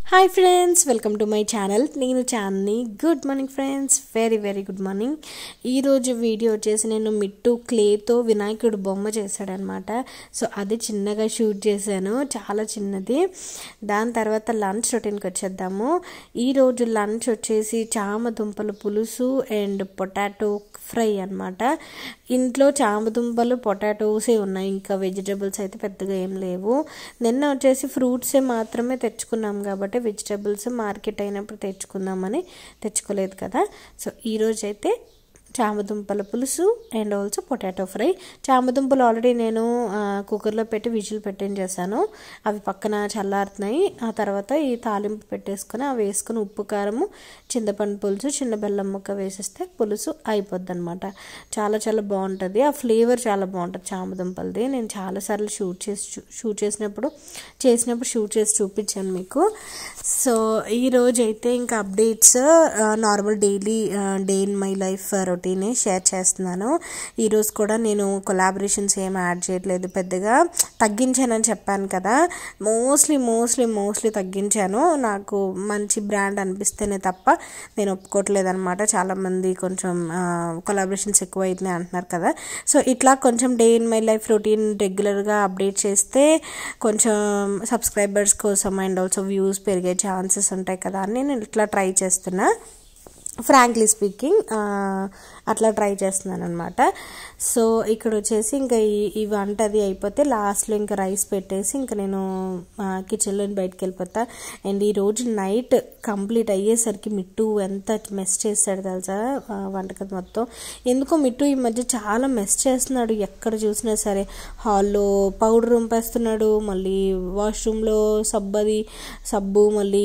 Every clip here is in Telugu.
hi friends welcome to my channel నేను Chandini good morning friends very very good morning ఈరోజు వీడియో వచ్చేసి నేను మిట్టు క్లేతో వినాయకుడు బొమ్మ చేశాడనమాట సో అది చిన్నగా షూట్ చేశాను చాలా చిన్నది దాని తర్వాత లంచ్ రొటీన్కి వచ్చేద్దాము ఈరోజు లంచ్ వచ్చేసి చామ దుంపల పులుసు అండ్ పొటాటో ఫ్రై అనమాట ఇంట్లో చామదుంపలు పొటాటోసే ఉన్నాయి ఇంకా వెజిటేబుల్స్ అయితే పెద్దగా ఏం లేవు నిన్న వచ్చేసి ఫ్రూట్సే మాత్రమే తెచ్చుకున్నాం కాబట్టి వెజిటేబుల్స్ మార్కెట్ అయినప్పుడు తెచ్చుకుందామని తెచ్చుకోలేదు కదా సో ఈరోజు అయితే చామదుంపల పులుసు అండ్ ఆల్సో పొటాటో ఫ్రై చామదుంపలు ఆల్రెడీ నేను కుక్కర్లో పెట్టి విజిల్ పెట్టేం చేశాను అవి పక్కన చల్లారుతున్నాయి ఆ తర్వాత ఈ తాలింపు పెట్టేసుకొని అవి వేసుకొని ఉప్పు కారము చింతపండు పులుసు చిన్న బెల్లం ముక్క వేసేస్తే పులుసు అయిపోద్ది అనమాట చాలా చాలా బాగుంటుంది ఆ ఫ్లేవర్ చాలా బాగుంటుంది చామదుంపలది నేను చాలాసార్లు షూట్ చేసి షూట్ చేసినప్పుడు చేసినప్పుడు షూట్ చేసి చూపించాను మీకు సో ఈరోజు అయితే ఇంకా updates normal daily day in my life routine share చేస్తున్నాను ఈరోజు కూడా నేను కొలాబరేషన్స్ ఏం యాడ్ చేయట్లేదు పెద్దగా తగ్గించానని చెప్పాను కదా మోస్ట్లీ మోస్ట్లీ మోస్ట్లీ తగ్గించాను నాకు మంచి బ్రాండ్ అనిపిస్తేనే తప్ప నేను ఒప్పుకోవట్లేదు అనమాట చాలామంది కొంచెం కొలాబరేషన్స్ ఎక్కువ అవుతున్నాయి అంటున్నారు కదా సో ఇట్లా కొంచెం day in my life routine రెగ్యులర్గా అప్డేట్ చేస్తే కొంచెం సబ్స్క్రైబర్స్ కోసం అండ్ ఆల్సో వ్యూస్ పెరిగే ఛాన్సెస్ ఉంటాయి కదా అని నేను ఇట్లా ట్రై చేస్తున్నా ఫ్రాంక్లీ స్పీకింగ్ అట్లా ట్రై చేస్తున్నాను అనమాట సో ఇక్కడ వచ్చేసి ఇంకా ఈ ఈ వంట అది అయిపోతే లాస్ట్లో ఇంకా రైస్ పెట్టేసి ఇంకా నేను కిచెన్లో బయటకు వెళ్ళిపోతా అండ్ ఈ రోజు నైట్ కంప్లీట్ అయ్యేసరికి మిట్టు ఎంత మెస్ చేస్తాడు తెలుసా వంటకం మొత్తం ఎందుకో మిట్టు ఈ మధ్య చాలా మెస్ చేస్తున్నాడు ఎక్కడ చూసినా సరే హాల్లో పౌడర్ రుంపేస్తున్నాడు మళ్ళీ వాష్రూమ్లో సబ్బు అది సబ్బు మళ్ళీ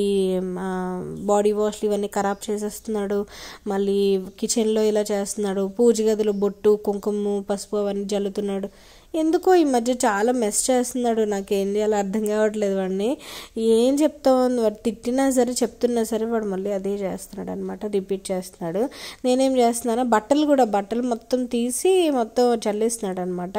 బాడీ వాష్లు ఇవన్నీ ఖరాబ్ చేసేస్తున్నాడు మళ్ళీ కిచెన్లో ఇలా చేస్తున్నాడు పూజ గదిలో బొట్టు కుంకుమ పసుపు అవన్నీ జల్లుతున్నాడు ఎందుకో ఈ మధ్య చాలా మెస్ చేస్తున్నాడు నాకేం చేయాలో అర్థం కావట్లేదు వాడిని ఏం చెప్తావు వాడు తిట్టినా సరే చెప్తున్నా సరే వాడు మళ్ళీ అదే చేస్తున్నాడు అనమాట రిపీట్ చేస్తున్నాడు నేనేం చేస్తున్నాను బట్టలు కూడా బట్టలు మొత్తం తీసి మొత్తం చల్లేస్తున్నాడు అనమాట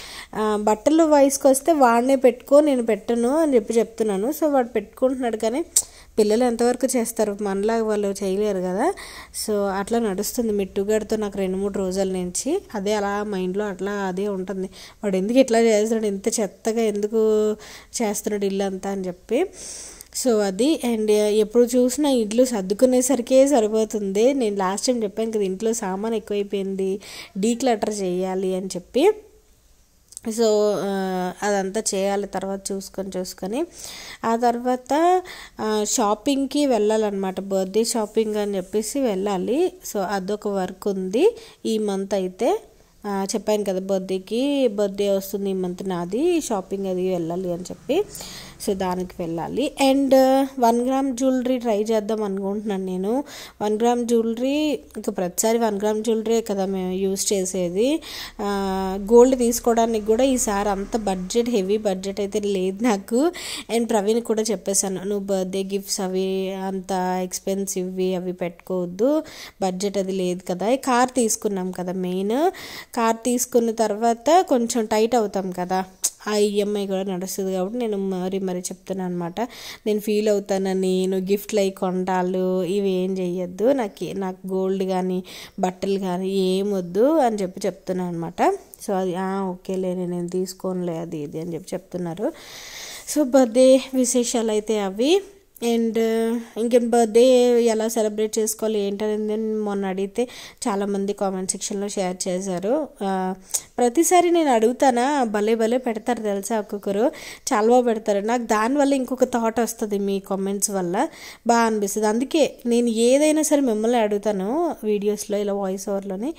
బట్టలు వయసుకు వస్తే వాడినే పెట్టుకో నేను పెట్టను అని చెప్పి చెప్తున్నాను సో వాడు పెట్టుకుంటున్నాడు కానీ పిల్లలు ఎంతవరకు చేస్తారు మనలాగా వాళ్ళు చేయలేరు కదా సో అట్లా నడుస్తుంది మిట్టుగాడితో నాకు రెండు మూడు రోజుల నుంచి అదే అలా మైండ్లో అట్లా అదే ఉంటుంది వాడు ఎందుకు ఇట్లా చేస్తున్నాడు ఇంత చెత్తగా ఎందుకు చేస్తున్నాడు ఇల్లు అంతా అని చెప్పి సో అది అండ్ ఎప్పుడు చూసినా ఇల్లు సర్దుకునేసరికే సరిపోతుంది నేను లాస్ట్ టైం చెప్పాను కదా ఇంట్లో సామాన్ ఎక్కువైపోయింది డీక్లటర్ చేయాలి అని చెప్పి సో అదంతా చేయాలి తర్వాత చూసుకొని చూసుకొని ఆ తర్వాత షాపింగ్కి వెళ్ళాలన్నమాట బర్త్డే షాపింగ్ అని చెప్పేసి వెళ్ళాలి సో అదొక వర్క్ ఉంది ఈ మంత్ అయితే చెప్పాను కదా బర్త్డేకి బర్త్డే వస్తుంది ఈ మంత్ నాది షాపింగ్ అది వెళ్ళాలి అని చెప్పి సో దానికి వెళ్ళాలి and one gram jewellery try చేద్దాం అనుకుంటున్నాను నేను వన్ గ్రామ్ జ్యువెలరీ ఇంకా ప్రతిసారి వన్ గ్రామ్ జ్యువెలరీ కదా మేము యూస్ చేసేది గోల్డ్ తీసుకోవడానికి కూడా ఈసారి అంత బడ్జెట్ హెవీ బడ్జెట్ అయితే లేదు నాకు అండ్ ప్రవీణ్ కూడా చెప్పేశాను నువ్వు బర్త్డే గిఫ్ట్స్ అవి అంత ఎక్స్పెన్సివ్వి అవి పెట్టుకోవద్దు బడ్జెట్ అది లేదు కదా కార్ తీసుకున్నాం కదా మెయిన్ కార్ తీసుకున్న తర్వాత కొంచెం టైట్ అవుతాం కదా ఆ ఈఎంఐ కూడా నడుస్తుంది కాబట్టి నేను మరీ మరీ చెప్తున్నాను అనమాట నేను ఫీల్ అవుతాను నేను గిఫ్ట్లు అయి కొంటాలు ఇవి ఏం చెయ్యొద్దు నాకు నాకు గోల్డ్ కానీ బట్టలు కానీ ఏం వద్దు అని చెప్పి చెప్తున్నాను అనమాట సో అది ఓకేలే నేను తీసుకోనులే అది ఇది అని చెప్పి చెప్తున్నారు సో బర్త్డే విశేషాలు అయితే అవి అండ్ ఇంకేం బర్త్డే ఎలా సెలబ్రేట్ చేసుకోవాలి ఏంటనేది మొన్న అడిగితే చాలామంది కామెంట్ సెక్షన్లో షేర్ చేశారు ప్రతిసారి నేను అడుగుతానా భలే భలే పెడతారు తెలుసా ఒక్కొక్కరు చాలా బాగా పెడతారు నాకు దానివల్ల ఇంకొక థాట్ వస్తుంది మీ కామెంట్స్ వల్ల బాగా అనిపిస్తుంది అందుకే నేను ఏదైనా సరే మిమ్మల్ని అడుగుతాను వీడియోస్లో ఇలా వాయిస్ ఓవర్లోని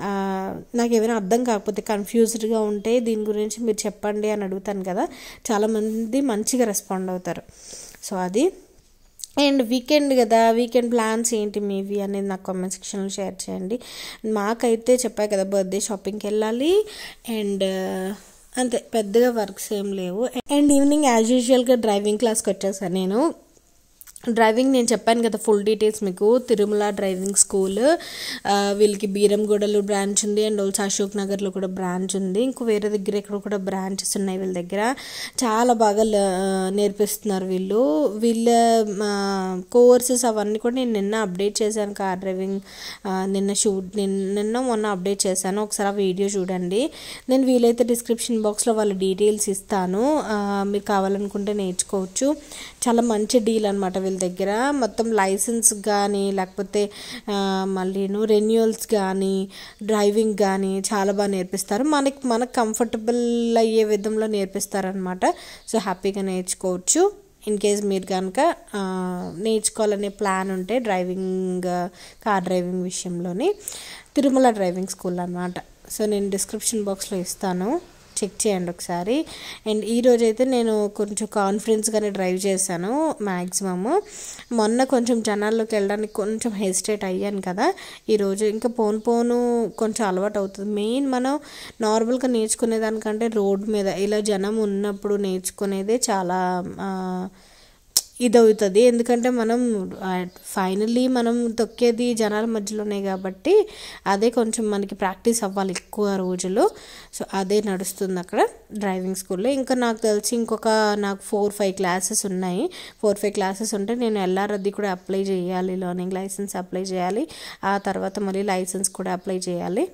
నాకు ఏమైనా అర్థం కాకపోతే కన్ఫ్యూజ్డ్గా ఉంటే దీని గురించి మీరు చెప్పండి అని అడుగుతాను కదా చాలామంది మంచిగా రెస్పాండ్ అవుతారు సో అది అండ్ వీకెండ్ కదా వీకెండ్ ప్లాన్స్ ఏంటి మీవి అనేది నాకు కామెంట్ సెక్షన్లో షేర్ చేయండి మాకైతే చెప్పా కదా బర్త్డే షాపింగ్కి వెళ్ళాలి అండ్ అంతే పెద్దగా వర్క్స్ ఏం లేవు అండ్ ఈవినింగ్ యాజ్ యూజువల్గా డ్రైవింగ్ క్లాస్కి వచ్చేసాను నేను డ్రైవింగ్ నేను చెప్పాను కదా ఫుల్ డీటెయిల్స్ మీకు తిరుమల డ్రైవింగ్ స్కూల్ ఆ, వీళ్ళకి బీరంగూడలో బ్రాంచ్ ఉంది అండ్ ఆల్సో అశోక్ నగర్లో కూడా బ్రాంచ్ ఉంది ఇంకో వేరే దగ్గర ఇక్కడ కూడా బ్రాంచెస్ ఉన్నాయి వీళ్ళ దగ్గర చాలా బాగా ల- నేర్పిస్తున్నారు వీళ్ళు వీళ్ళ కోర్సెస్ అవన్నీ కూడా నేను నిన్న అప్డేట్ చేశాను కార్ డ్రైవింగ్ ఆ, నిన్న షూట్ నిన్న నిన్న మొన్న అప్డేట్ చేశాను ఒకసారి ఆ వీడియో చూడండి నేను వీలైతే డిస్క్రిప్షన్ బాక్స్లో వాళ్ళ డీటెయిల్స్ ఇస్తాను ఆ, మీకు కావాలనుకుంటే నేర్చుకోవచ్చు చాలా మంచి డీల్ అనమాట వీళ్ళ దగ్గర మొత్తం లైసెన్స్ కానీ లేకపోతే ఆ, మళ్ళీను రెన్యువల్స్ కానీ డ్రైవింగ్ కానీ చాలా బాగా నేర్పిస్తారు మనకి మనకు కంఫర్టబుల్ అయ్యే విధంలో నేర్పిస్తారనమాట సో హ్యాపీగా నేర్చుకోవచ్చు ఇన్ కేస్ మీరు కనుక ఆ, నేర్చుకోవాలనే ప్లాన్ ఉంటే డ్రైవింగ్ కార్ డ్రైవింగ్ విషయంలోని తిరుమల డ్రైవింగ్ స్కూల్ అనమాట సో నేను డిస్క్రిప్షన్ బాక్స్లో ఇస్తాను చెక్ చేయండి ఒకసారి అండ్ ఈ రోజు అయితే నేను కొంచెం కాన్ఫిడెన్స్గానే డ్రైవ్ చేశాను మ్యాక్సిమము మొన్న కొంచెం జనాల్లోకి వెళ్ళడానికి కొంచెం హెసిటేట్ అయ్యాను కదా ఈరోజు ఇంకా పోను పోను కొంచెం అలవాటు అవుతుంది మెయిన్ మనం నార్మల్గా నేర్చుకునే దానికంటే రోడ్ మీద ఇలా జనం ఉన్నప్పుడు నేర్చుకునేదే చాలా ఆ, ఇది అవుతుంది ఎందుకంటే మనం ఫైనల్లీ మనం తొక్కేది జనాల మధ్యలోనే కాబట్టి అదే కొంచెం మనకి ప్రాక్టీస్ అవ్వాలి ఎక్కువ రోజులు సో అదే నడుస్తుంది అక్కడ డ్రైవింగ్ స్కూల్లో ఇంకా నాకు తెలిసి ఇంకొక నాకు ఫోర్ ఫైవ్ క్లాసెస్ ఉన్నాయి ఫోర్ ఫైవ్ క్లాసెస్ ఉంటే నేను ఎల్ఆర్ అది కూడా అప్లై చేయాలి లర్నింగ్ లైసెన్స్ అప్లై చేయాలి ఆ తర్వాత మళ్ళీ లైసెన్స్ కూడా అప్లై చేయాలి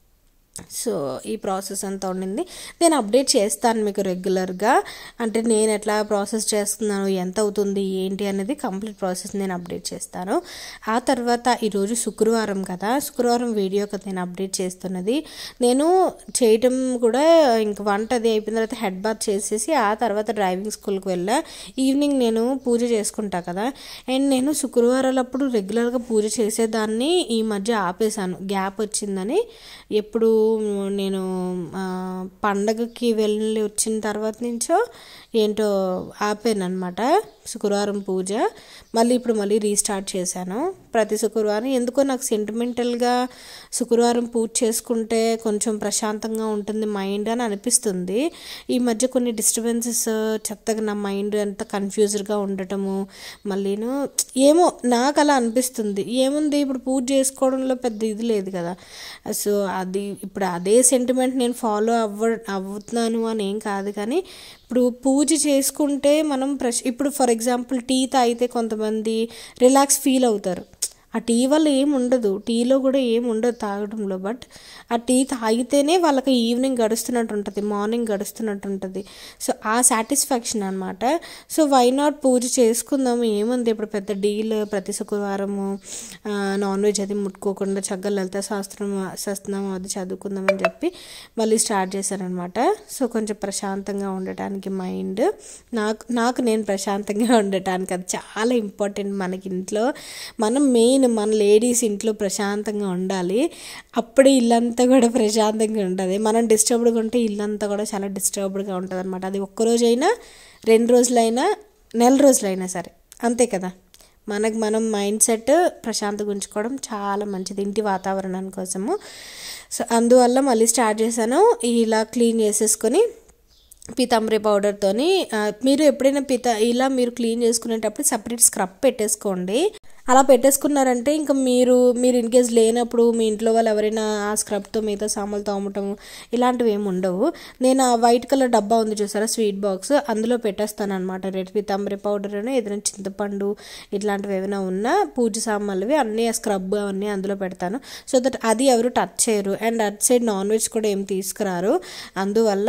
సో ఈ ప్రాసెస్ అంతా ఉండింది నేను అప్డేట్ చేస్తాను మీకు రెగ్యులర్గా అంటే నేను ఎట్లా ప్రాసెస్ చేస్తున్నాను ఎంత అవుతుంది ఏంటి అనేది కంప్లీట్ ప్రాసెస్ నేను అప్డేట్ చేస్తాను ఆ తర్వాత ఈరోజు శుక్రవారం కదా శుక్రవారం వీడియో కదా నేను అప్డేట్ చేస్తున్నది నేను చేయటం కూడా ఇంక వంట అది అయిపోయిన తర్వాత హెడ్ బాత్ చేసేసి ఆ తర్వాత డ్రైవింగ్ స్కూల్కి వెళ్ళా ఈవినింగ్ నేను పూజ చేసుకుంటా కదా అండ్ నేను శుక్రవారాలప్పుడు రెగ్యులర్గా పూజ చేసేదాన్ని ఈ మధ్య ఆపేశాను గ్యాప్ వచ్చిందని ఎప్పుడు నేను ఆ, పండగకి వెళ్ళి వచ్చిన తర్వాత నుంచో ఏంటో ఆపాను అనమాట శుక్రవారం పూజ మళ్ళీ ఇప్పుడు మళ్ళీ రీస్టార్ట్ చేశాను ప్రతి శుక్రవారం ఎందుకో నాకు సెంటిమెంటల్గా శుక్రవారం పూజ చేసుకుంటే కొంచెం ప్రశాంతంగా ఉంటుంది మైండ్ అని అనిపిస్తుంది ఈ మధ్య కొన్ని డిస్టర్బెన్సెస్ చెత్తగా నా మైండ్ అంత కన్ఫ్యూజ్డ్గా ఉండటము మళ్ళీను ఏమో నాకు అలా అనిపిస్తుంది ఏముంది ఇప్పుడు పూజ చేసుకోవడంలో పెద్ద ఇది లేదు కదా సో అది ఇప్పుడు అదే సెంటిమెంట్ నేను ఫాలో అవ్వ అవుతున్నాను అని ఏం కాదు కానీ ఇప్పుడు పూజ చేసుకుంటే మనం ప్రశ్ ఇప్పుడు ఫర్ ఎగ్జాంపుల్ టీ తాగితే కొంతమంది రిలాక్స్ ఫీల్ అవుతారు ఆ టీ వల్ల ఏం ఉండదు టీలో కూడా ఏం ఉండదు తాగడంలో బట్ ఆ టీ తాగితేనే వాళ్ళకి ఈవినింగ్ గడుస్తున్నట్టు ఉంటుంది మార్నింగ్ గడుస్తున్నట్టు ఉంటుంది సో ఆ సాటిస్ఫాక్షన్ అనమాట సో వై నాట్ పూజ చేసుకుందాము ఏముంది ఇప్పుడు పెద్ద డీల్ ప్రతి శుక్రవారము నాన్ వెజ్ అది ముట్టుకోకుండా చక్కగా లలిత శాస్త్రం శాస్త్రం అది చదువుకుందామని చెప్పి మళ్ళీ స్టార్ట్ చేశారనమాట సో కొంచెం ప్రశాంతంగా ఉండటానికి మైండ్ నాకు నాకు నేను ప్రశాంతంగా ఉండటానికి అది చాలా ఇంపార్టెంట్ మనకి ఇంట్లో మనం మెయిన్ మన లేడీస్ ఇంట్లో ప్రశాంతంగా ఉండాలి అప్పుడే ఇల్లంతా కూడా ప్రశాంతంగా ఉంటుంది మనం డిస్టర్బ్డ్గా ఉంటే ఇల్లంతా కూడా చాలా డిస్టర్బ్డ్గా ఉంటుంది అనమాట అది ఒక్కరోజైనా రెండు రోజులైనా నెల రోజులైనా సరే అంతే కదా మనకు మనం మైండ్ సెట్ ప్రశాంతంగా ఉంచుకోవడం చాలా మంచిది ఇంటి వాతావరణం కోసము సో అందువల్ల మళ్ళీ స్టార్ట్ చేశాను ఇలా క్లీన్ చేసేసుకొని పీతాంబరి పౌడర్తోని ఆ, మీరు ఎప్పుడైనా పీత ఇలా మీరు క్లీన్ చేసుకునేటప్పుడు సపరేట్ స్క్రబ్ పెట్టేసుకోండి అలా పెట్టేసుకున్నారంటే ఇంకా మీరు మీరు ఇన్ కేస్ లేనప్పుడు మీ ఇంట్లో వాళ్ళు ఎవరైనా ఆ స్క్రబ్తో మిగతా సామాన్లు తోమటం ఇలాంటివి ఏమి ఉండవు నేను ఆ వైట్ కలర్ డబ్బా ఉంది చూసారా స్వీట్ బాక్స్ అందులో పెట్టేస్తాను అనమాట రెడ్ పీతాంబరి పౌడర్ అని ఏదైనా చింతపండు ఇట్లాంటివి ఏమైనా ఉన్నా పూజ సామాన్లవి అన్నీ ఆ స్క్రబ్ అవన్నీ అందులో పెడతాను సో దట్ అది ఎవరు టచ్ చేయరు and outside non veg కూడా ఏం తీసుకురారు అందువల్ల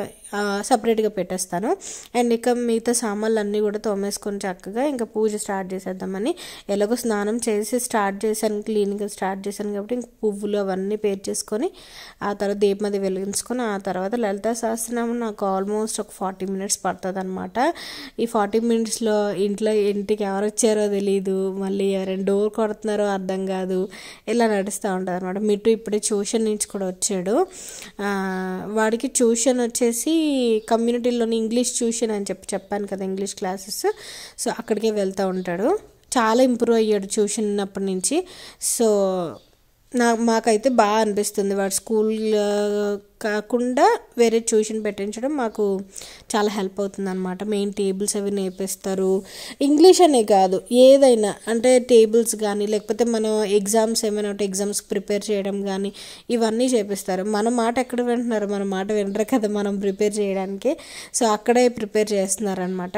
సపరేట్గా పెట్టేస్తాను అండ్ ఇక మిగతా సామాన్లు అన్నీ కూడా తోమేసుకొని చక్కగా ఇంకా పూజ స్టార్ట్ చేసేద్దామని ఎలాగో స్నానం చేసి స్టార్ట్ చేశాను క్లీన్గా స్టార్ట్ చేశాను కాబట్టి ఇంక పువ్వులు అవన్నీ పేర్చేసుకొని ఆ తర్వాత దీపం అది వెలిగించుకొని ఆ తర్వాత లలితా సహస్రనామం నాకు ఆల్మోస్ట్ ఒక ఫార్టీ మినిట్స్ పడుతుంది అనమాట ఈ ఫార్టీ మినిట్స్లో ఇంట్లో ఇంటికి ఎవరు వచ్చారో తెలియదు మళ్ళీ ఎవరైనా డోర్ కొడుతున్నారో అర్థం కాదు ఇలా నడుస్తూ ఉంటుంది అనమాట మిట్టు ఇప్పుడే ట్యూషన్ నుంచి కూడా వచ్చాడు ఆ, వాడికి ట్యూషన్ వచ్చేసి కమ్యూనిటీలోని ఇంగ్లీష్ ట్యూషన్ అని చెప్పి చెప్పాను కదా ఇంగ్లీష్ క్లాసెస్ సో అక్కడికే వెళ్తూ ఉంటాడు చాలా ఇంప్రూవ్ అయ్యాడు ట్యూషన్ ఉన్నప్పటి నుంచి సో నా మాకైతే బాగా అనిపిస్తుంది వాడు స్కూల్ ఆ, కాకుండా వేరే ట్యూషన్ పెట్టించడం మాకు చాలా హెల్ప్ అవుతుంది అనమాట మెయిన్ టేబుల్స్ అవి నేర్పిస్తారు ఇంగ్లీష్ అనే కాదు ఏదైనా అంటే టేబుల్స్ కానీ లేకపోతే మనం ఎగ్జామ్స్ ఏమైనా ఉంటే ఎగ్జామ్స్ ప్రిపేర్ చేయడం కానీ ఇవన్నీ చేపిస్తారు మన మాట ఎక్కడ వింటున్నారు మన మాట వినరు కదా మనం ప్రిపేర్ చేయడానికి సో అక్కడే ప్రిపేర్ చేస్తున్నారనమాట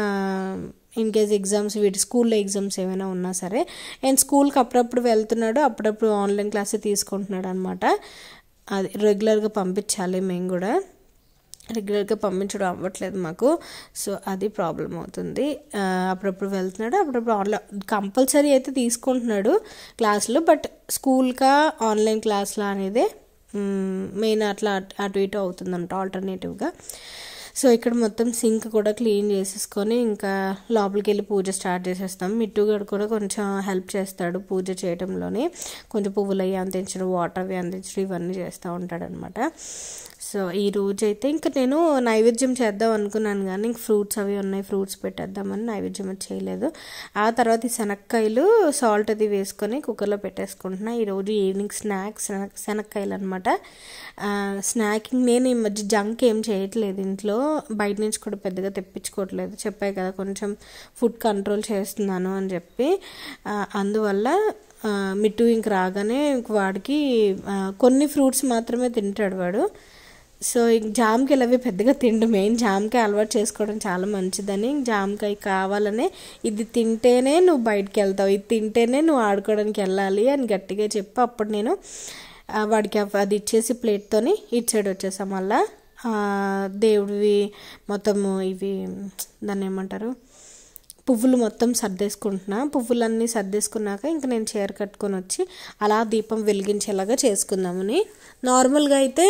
ఇన్ కేస్ ఎగ్జామ్స్ వీటి స్కూల్లో ఎగ్జామ్స్ ఏమైనా ఉన్నా సరే అండ్ స్కూల్కి అప్పుడప్పుడు వెళ్తున్నాడు అప్పుడప్పుడు ఆన్లైన్ క్లాస్ తీసుకుంటున్నాడు అనమాట అది రెగ్యులర్గా పంపించాలి మేము కూడా రెగ్యులర్గా పంపించడం అవ్వట్లేదు మాకు సో అది ప్రాబ్లం అవుతుంది ఆ, అప్పుడప్పుడు వెళ్తున్నాడు అప్పుడప్పుడు ఆన్లైన్ కంపల్సరీ అయితే తీసుకుంటున్నాడు క్లాసులు బట్ స్కూల్కా ఆన్లైన్ క్లాస్లా అనేది మెయిన్ అట్లా అటు- అటు ఇటు అవుతుందంట ఆల్టర్నేటివ్గా సో ఇక్కడ మొత్తం సింక్ కూడా క్లీన్ చేసేసుకొని ఇంకా లోపలికి వెళ్ళి పూజ స్టార్ట్ చేసేస్తాం మిట్టుగాడు కూడా కొంచెం హెల్ప్ చేస్తాడు పూజ చేయడంలోని కొంచెం పువ్వులు అవి అందించడం వాటర్ అవి అందించడం ఇవన్నీ చేస్తూ ఉంటాడనమాట సో ఈ రోజు అయితే ఇంకా నేను నైవేద్యం చేద్దాం అనుకున్నాను కానీ ఇంక ఫ్రూట్స్ అవి ఉన్నాయి ఫ్రూట్స్ పెట్టేద్దామని నైవేద్యం అది చేయలేదు ఆ తర్వాత ఈ శనక్కాయలు సాల్ట్ అది వేసుకొని కుక్కర్లో పెట్టేసుకుంటున్నా ఈరోజు ఈవినింగ్ స్నాక్స్ శనక్కాయలు అనమాట స్నాకింగ్ నేను ఈ మధ్య జంక్ ఏం చేయట్లేదు ఇంట్లో బయట నుంచి కూడా పెద్దగా తెప్పించుకోవట్లేదు చెప్పాయి కదా కొంచెం ఫుడ్ కంట్రోల్ చేస్తున్నాను అని చెప్పి ఆ, అందువల్ల ఆ, మిట్టు ఇంక రాగానే ఇంక వాడికి ఆ, కొన్ని ఫ్రూట్స్ మాత్రమే తింటాడు వాడు సో ఇంక జామకాయలు అవి పెద్దగా తిండు మెయిన్ జామకాయ అలవాటు చేసుకోవడం చాలా మంచిదని జామకాయ కావాలనే ఇది తింటేనే నువ్వు బయటికి వెళ్తావు ఇది తింటేనే నువ్వు ఆడుకోవడానికి వెళ్ళాలి అని గట్టిగా చెప్పి అప్పుడు నేను ఆ, వాడికి అవ్- అది ఇచ్చేసి ప్లేట్తోని ఇటు సైడ్ వచ్చేసాం మళ్ళా ఆ, దేవుడివి మొత్తము ఇవి దాన్ని ఏమంటారు పువ్వులు మొత్తం సర్దేసుకుంటున్నా పువ్వులన్నీ సర్దేసుకున్నాక ఇంకా నేను చీర కట్టుకొని వచ్చి అలా దీపం వెలిగించేలాగా చేసుకుందామని నార్మల్గా అయితే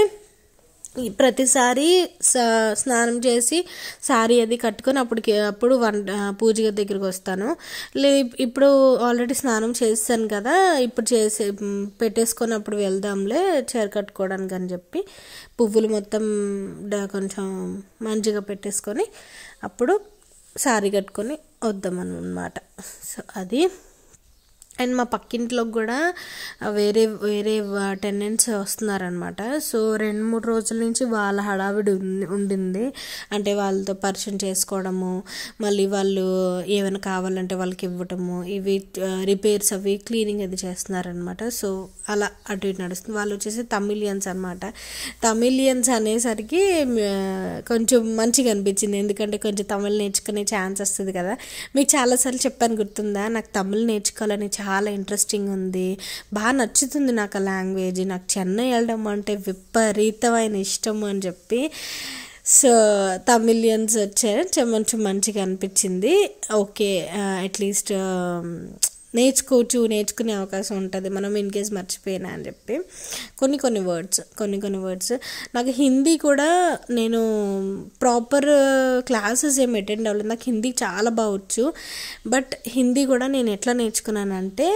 ఈ ప్రతిసారి స- స్నానం చేసి సారీ అది కట్టుకొని అప్పటికి అప్పుడు వంట పూజ గది దగ్గరికి వస్తాను లే ఇప్పుడు ఆల్రెడీ స్నానం చేస్తాను కదా ఇప్పుడు చేసే మ్, పెట్టేసుకొని అప్పుడు వెళ్దాంలే చీర కట్టుకోవడానికి అని చెప్పి పువ్వులు మొత్తం డ- కొంచెం మంచిగా పెట్టేసుకొని అప్పుడు సారీ కట్టుకొని వద్దామన్నమాట సో అది అండ్ మా పక్కింట్లోకి కూడా వేరే వేరే టెనెంట్స్ వస్తున్నారనమాట సో రెండు మూడు రోజుల నుంచి వాళ్ళ హడావిడి ఉంది- ఉండింది అంటే వాళ్ళతో పరిచయం చేసుకోవడము మళ్ళీ వాళ్ళు ఏమైనా కావాలంటే వాళ్ళకి ఇవ్వటము ఇవి రిపేర్స్ అవి క్లీనింగ్ అది చేస్తున్నారనమాట సో అలా అటు ఇటు నడుస్తుంది వాళ్ళు వచ్చేసి తమిలియన్స్ అనమాట తమిలియన్స్ అనేసరికి మ, కొంచెం మంచిగా అనిపించింది ఎందుకంటే కొంచెం తమిళ్ నేర్చుకునే ఛాన్స్ వస్తుంది కదా మీకు చాలాసార్లు చెప్పాను గుర్తుందా నాకు తమిళ్ నేర్చుకోవాలని చాలా ఇంట్రెస్టింగ్ ఉంది బాగా నచ్చుతుంది నాకు ఆ లాంగ్వేజ్ నాకు చెన్నై వెళ్ళడం అంటే విపరీతమైన ఇష్టం అని చెప్పి సో తమిలియన్స్ వచ్చారు చ- కొంచెం మంచిగా అనిపించింది ఓకే అట్లీస్ట్ నేర్చుకోవచ్చు నేర్చుకునే అవకాశం ఉంటుంది మనం ఇన్ కేస్ మర్చిపోయినా అని చెప్పి కొన్ని కొన్ని వర్డ్స్ కొన్ని కొన్ని వర్డ్స్ నాకు హిందీ కూడా నేను ప్రాపర్ క్లాసెస్ ఏమి అటెండ్ అవ్వలేదు నాకు హిందీ చాలా బాగొచ్చు బట్ హిందీ కూడా నేను ఎట్లా నేర్చుకున్నానంటే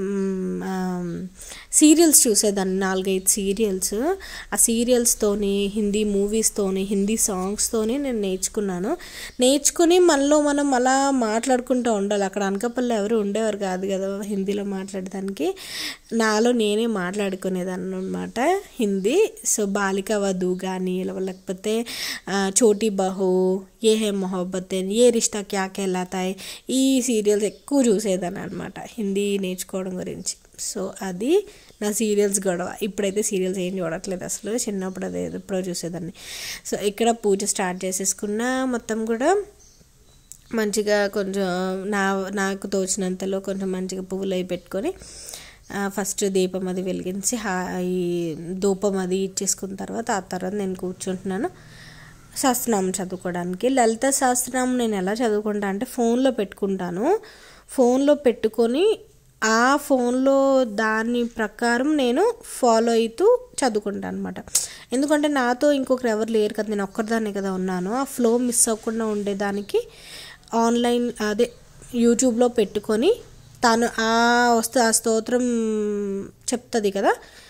సీరియల్స్ చూసేదాన్ని నాలుగైదు సీరియల్స్ ఆ సీరియల్స్తోని హిందీ మూవీస్తోని హిందీ సాంగ్స్తోని నేను నేర్చుకున్నాను నేర్చుకుని మనలో మనం అలా మాట్లాడుకుంటూ ఉండాలి అక్కడ అనకాపల్లి ఎవరు ఉండేవారు కాదు కదా హిందీలో మాట్లాడడానికి నాలో నేనే మాట్లాడుకునేదాన్ని అనమాట హిందీ సో బాలిక వధు కానీ లేకపోతే ఆ, చోటీ బహు ఏ హే మొహబ్బత్ ఏ రిష్తా క్యా కెలాతాయ్ ఈ సీరియల్స్ ఎక్కువ చూసేదాన్ని అనమాట హిందీ నేర్చుకోవడం గురించి సో అది నా సీరియల్స్ గొడవ ఇప్పుడైతే సీరియల్స్ ఏం చూడట్లేదు అసలు చిన్నప్పుడు అదే ఎప్పుడో చూసేదాన్ని సో ఇక్కడ పూజ స్టార్ట్ చేసేసుకున్నా మొత్తం కూడా మంచిగా కొంచెం నా నాకు తోచినంతలో కొంచెం మంచిగా పువ్వులు అవి పెట్టుకొని ఆ, ఫస్ట్ దీపం అది వెలిగించి హా ఈ ధూపం అది ఇచ్చేసుకున్న తర్వాత ఆ తర్వాత నేను కూర్చుంటున్నాను శాస్త్రనామం చదువుకోవడానికి లలిత శాస్త్రనామం నేను ఎలా చదువుకుంటా అంటే ఫోన్లో పెట్టుకుంటాను ఫోన్లో పెట్టుకొని ఆ ఫోన్లో దాని ప్రకారం నేను ఫాలో అవుతూ చదువుకుంటాను అనమాట ఎందుకంటే నాతో ఇంకొకరు ఎవరు లేరు కదా నేను ఒక్కరిదాన్నే కదా ఉన్నాను ఆ ఫ్లో మిస్ అవ్వకుండా ఉండేదానికి ఆన్లైన్ అదే యూట్యూబ్లో పెట్టుకొని తను ఆ వస్తే ఆ స్తోత్రం చెప్తుంది కదా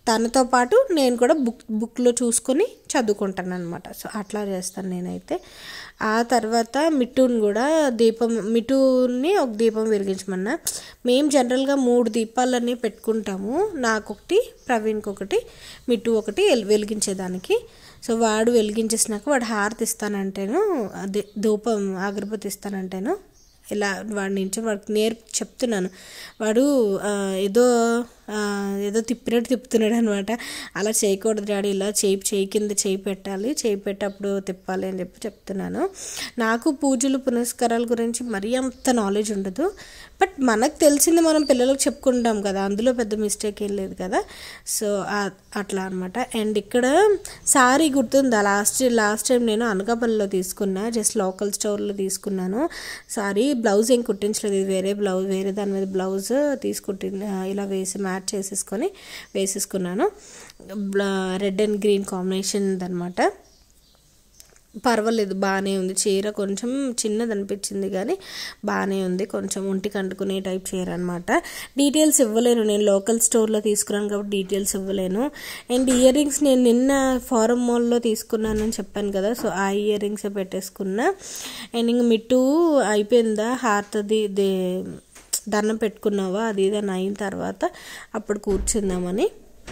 తనతో పాటు నేను కూడా బుక్ బుక్లో చూసుకొని చదువుకుంటాను అనమాట సో అట్లా చేస్తాను నేనైతే ఆ తర్వాత మిట్టుని కూడా దీపం మిట్టుని ఒక దీపం వెలిగించమన్నా మేము జనరల్గా మూడు దీపాలన్నీ పెట్టుకుంటాము నాకొకటి ప్రవీణ్కి ఒకటి మిట్టు ఒకటి వెల్- వెలిగించేదానికి సో వాడు వెలిగించేసినాక వాడు హారతి ఇస్తానంటేను అదే ధూపం అగరబత్తి ఇస్తానంటేను ఇలా వాడి నుంచి వాడికి నేర్పి చెప్తున్నాను వాడు ఆ, ఏదో ఆ, ఏదో తిప్పినట్టు తిప్పుతున్నాడు అనమాట అలా చేయకూడదు డాడీ ఇలా చేయి చేయి కింద చేయి పెట్టాలి చేయి పెట్టప్పుడు తిప్పాలి అని చెప్పి చెప్తున్నాను నాకు పూజలు పునస్కారాల గురించి మరీ అంత నాలెడ్జ్ ఉండదు బట్ మనకు తెలిసింది మనం పిల్లలకు చెప్పుకుంటాం కదా అందులో పెద్ద మిస్టేక్ ఏం లేదు కదా సో ఆ- అట్లా అనమాట అండ్ ఇక్కడ సారీ గుర్తుందా లాస్ట్ లాస్ట్ టైం నేను అనకాపల్లిలో తీసుకున్నా జస్ట్ లోకల్ స్టోర్లో తీసుకున్నాను సారీ బ్లౌజ్ ఏం కుట్టించలేదు ఇది వేరే బ్లౌజ్ వేరే దాని మీద బ్లౌజ్ తీసుకుట్టి ఇలా వేసి మ్యాచ్ చేసేసుకొని వేసేసుకున్నాను రెడ్ అండ్ గ్రీన్ కాంబినేషన్ అనమాట పర్వాలేదు బాగానే ఉంది చీర కొంచెం చిన్నది అనిపించింది కానీ బాగానే ఉంది కొంచెం ఒంటికి అంటుకునే టైప్ చీర అనమాట డీటెయిల్స్ ఇవ్వలేను నేను లోకల్ స్టోర్లో తీసుకున్నాను కాబట్టి డీటెయిల్స్ ఇవ్వలేను అండ్ ఇయర్ రింగ్స్ నేను నిన్న ఫారం మాల్లో తీసుకున్నానని చెప్పాను కదా సో ఆ ఇయర్ రింగ్స్ పెట్టేసుకున్నా అండ్ ఇంక మిట్టు అయిపోయిందా హార్తది దే దండం పెట్టుకున్నావా అది ఇది అని అయిన తర్వాత అప్పుడు కూర్చుందామని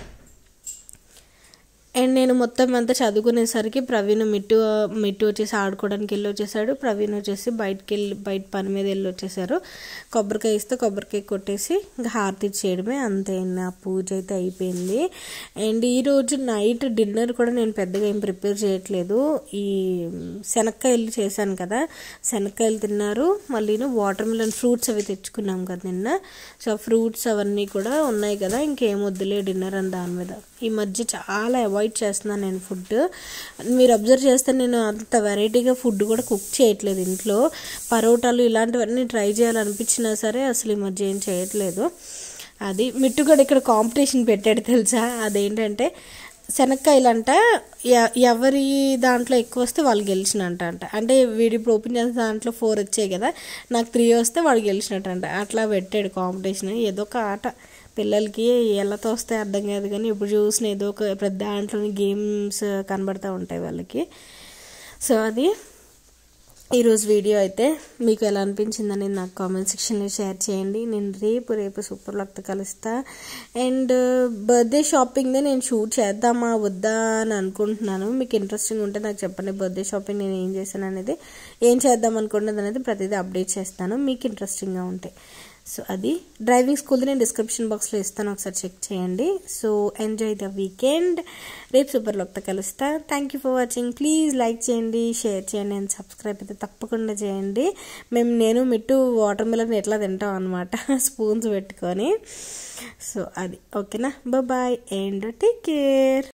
అండ్ నేను మొత్తం అంతా చదువుకునేసరికి ప్రవీణ్ మిట్టు మిట్టు వచ్చేసి ఆడుకోవడానికి వెళ్ళి వచ్చేసాడు ప్రవీణ్ వచ్చేసి బయటకు వెళ్ళి బయట పని మీద వెళ్ళి వచ్చేసారు కొబ్బరికాయ ఇస్తే కొబ్బరికాయ కొట్టేసి ఇంకా హారతి ఇచ్చేయడమే అంతే నా పూజ అయితే అయిపోయింది అండ్ ఈరోజు నైట్ డిన్నర్ కూడా నేను పెద్దగా ఏం ప్రిపేర్ చేయట్లేదు ఈ శనక్కాయలు చేశాను కదా శనక్కాయలు తిన్నారు మళ్ళీ వాటర్ మిలన్ ఫ్రూట్స్ అవి తెచ్చుకున్నాం కదా నిన్న సో ఫ్రూట్స్ అవన్నీ కూడా ఉన్నాయి కదా ఇంకేం వద్దులే డిన్నర్ అని దాని మీద ఈ మధ్య చాలా అవాయిడ్ చేస్తున్నాను నేను ఫుడ్ మీరు అబ్జర్వ్ చేస్తే నేను అంత వెరైటీగా ఫుడ్ కూడా కుక్ చేయట్లేదు ఇంట్లో పరోటాలు ఇలాంటివన్నీ ట్రై చేయాలనిపించినా సరే అసలు ఈ మధ్య ఏం చేయట్లేదు అది మిట్టుగడ ఇక్కడ కాంపిటీషన్ పెట్టాడు తెలుసా అదేంటంటే శనక్కాయలంట ఎ- ఎవరి దాంట్లో ఎక్కువ వస్తే వాళ్ళు గెలిచినట్ట అంట అంటే వీడు ఇప్పుడు ఓపెన్ చేసిన దాంట్లో ఫోర్ వచ్చాయి కదా నాకు త్రీ వస్తే వాడు గెలిచినట్టు అంట అట్లా పెట్టాడు కాంపిటీషన్ ఏదో ఒక ఆట పిల్లలకి ఎలా తోస్తే అర్థం కాదు కానీ ఇప్పుడు చూసిన ఏదో ఒక పెద్ద దాంట్లోని గేమ్స్ కనబడతా ఉంటాయి వాళ్ళకి సో అది ఈరోజు వీడియో అయితే మీకు ఎలా అనిపించిందని నాకు కామెంట్ సెక్షన్లో షేర్ చేయండి నేను రేపు రేపు సూపర్ లక్తో కలుస్తా అండ్ బర్త్డే షాపింగ్దే నేను షూట్ చేద్దామా వద్దా అని అనుకుంటున్నాను మీకు ఇంట్రెస్టింగ్ ఉంటే నాకు చెప్పండి బర్త్డే షాపింగ్ నేను ఏం చేశాను అనేది ఏం చేద్దాం అనుకున్నది అనేది ప్రతిదీ అప్డేట్ చేస్తాను మీకు ఇంట్రెస్టింగ్గా ఉంటాయి సో అది డ్రైవింగ్ స్కూల్ నేను డిస్క్రిప్షన్ బాక్స్లో ఇస్తాను ఒకసారి చెక్ చేయండి సో ఎంజాయ్ ద వీకెండ్ రేపు సూపర్ లోక్తో కలుస్తా thank you for watching please like చేయండి షేర్ చేయండి అండ్ సబ్స్క్రైబ్ అయితే తప్పకుండా చేయండి మేము నేను మిట్టు వాటర్ మిలన్ ఎట్లా తింటాం అనమాట స్పూన్స్ పెట్టుకొని సో అది ఓకేనా బాయ్ అండ్ టేక్ కేర్